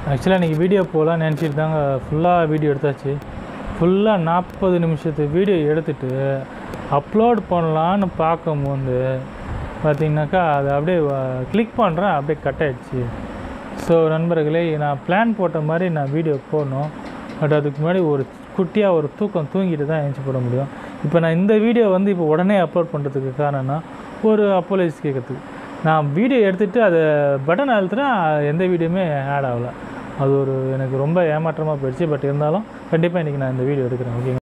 ஆக்சுவலாக இன்றைக்கி வீடியோ போகலான்னு நினச்சிட்டு தாங்க ஃபுல்லாக வீடியோ எடுத்தாச்சு ஃபுல்லாக நாற்பது நிமிஷத்து வீடியோ எடுத்துட்டு அப்லோட் பண்ணலான்னு பார்க்கும்போது பார்த்தீங்கன்னாக்கா அது அப்படியே கிளிக் பண்ணுறேன் அப்படியே கட் ஆயிடுச்சு ஸோ நண்பர்களே நான் பிளான் போட்ட மாதிரி நான் வீடியோ போடணும் பட் அதுக்கு முன்னாடி ஒரு குட்டியாக ஒரு தூக்கம் தூங்கிட்டு தான் எழுந்துச்சி போட முடியும் இப்போ நான் இந்த வீடியோ வந்து இப்போ உடனே அப்லோட் பண்ணுறதுக்கு காரணம்னா ஒரு அப்போலைஸ் கேட்கறதுக்கு நான் வீடியோ எடுத்துகிட்டு அதை பட்டன் அழுத்துனா எந்த வீடியோவுமே ஆட் ஆகலை அது ஒரு எனக்கு ரொம்ப ஏமாற்றமாக போயிடுச்சு பட் இருந்தாலும் கண்டிப்பாக இன்றைக்கி நான் இந்த வீடியோ எடுக்கிறேன் ஓகேங்க